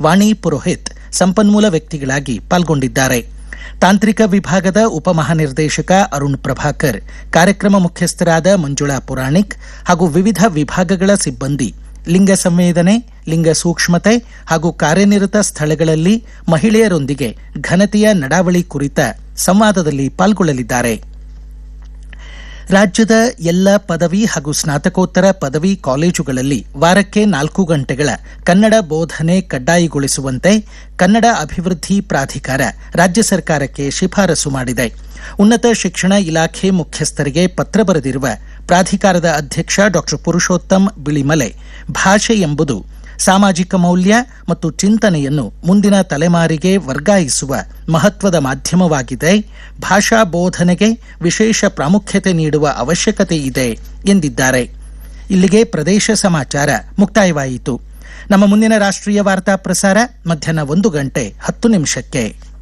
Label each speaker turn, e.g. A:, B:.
A: ವಾಣಿ ಪುರೋಹಿತ್ ಸಂಪನ್ಮೂಲ ವ್ಯಕ್ತಿಗಳಾಗಿ ಪಾಲ್ಗೊಂಡಿದ್ದಾರೆ ತಾಂತ್ರಿಕ ವಿಭಾಗದ ಉಪಮಹಾನಿರ್ದೇಶಕ ಅರುಣ್ ಪ್ರಭಾಕರ್ ಕಾರ್ಯಕ್ರಮ ಮುಖ್ಯಸ್ಥರಾದ ಮಂಜುಳಾ ಪುರಾಣಿಕ್ ಹಾಗೂ ವಿವಿಧ ವಿಭಾಗಗಳ ಸಿಬ್ಬಂದಿ ಲಿಂಗ ಸಂವೇದನೆ ಲಿಂಗ ಸೂಕ್ಷ್ಮತೆ ಹಾಗೂ ಕಾರ್ಯನಿರತ ಸ್ಥಳಗಳಲ್ಲಿ ಮಹಿಳೆಯರೊಂದಿಗೆ ಘನತೆಯ ನಡಾವಳಿ ಕುರಿತ ಸಂವಾದದಲ್ಲಿ ಪಾಲ್ಗೊಳ್ಳಲಿದ್ದಾರೆ ರಾಜ್ಯದ ಎಲ್ಲ ಪದವಿ ಹಾಗೂ ಸ್ನಾತಕೋತ್ತರ ಪದವಿ ಕಾಲೇಜುಗಳಲ್ಲಿ ವಾರಕ್ಕೆ ನಾಲ್ಕು ಗಂಟೆಗಳ ಕನ್ನಡ ಬೋಧನೆ ಕಡ್ಡಾಯಗೊಳಿಸುವಂತೆ ಕನ್ನಡ ಅಭಿವೃದ್ಧಿ ಪ್ರಾಧಿಕಾರ ರಾಜ್ಯ ಸರ್ಕಾರಕ್ಕೆ ಶಿಫಾರಸು ಮಾಡಿದೆ ಉನ್ನತ ಶಿಕ್ಷಣ ಇಲಾಖೆ ಮುಖ್ಯಸ್ಥರಿಗೆ ಪತ್ರ ಬರೆದಿರುವ ಪ್ರಾಧಿಕಾರದ ಅಧ್ಯಕ್ಷ ಡಾಕ್ಟರ್ ಪುರುಷೋತ್ತಮ್ ಬಿಳಿಮಲೆ ಭಾಷೆ ಎಂಬುದು ಸಾಮಾಜಿಕ ಮೌಲ್ಯ ಮತ್ತು ಚಿಂತನೆಯನ್ನು ಮುಂದಿನ ತಲೆಮಾರಿಗೆ ವರ್ಗಾಯಿಸುವ ಮಹತ್ವದ ಮಾಧ್ಯಮವಾಗಿದೆ ಭಾಷಾ ಬೋಧನೆಗೆ ವಿಶೇಷ ಪ್ರಾಮುಖ್ಯತೆ ನೀಡುವ ಅವಶ್ಯಕತೆ ಇದೆ ಎಂದಿದ್ದಾರೆ ಇಲ್ಲಿಗೆ ಪ್ರದೇಶ ಸಮಾಚಾರ ಮುಕ್ತಾಯವಾಯಿತು ನಮ್ಮ ಮುಂದಿನ ರಾಷ್ಟ್ರೀಯ ವಾರ್ತಾ ಪ್ರಸಾರ ಮಧ್ಯಾಹ್ನ ಒಂದು ಗಂಟೆ ಹತ್ತು ನಿಮಿಷಕ್ಕೆ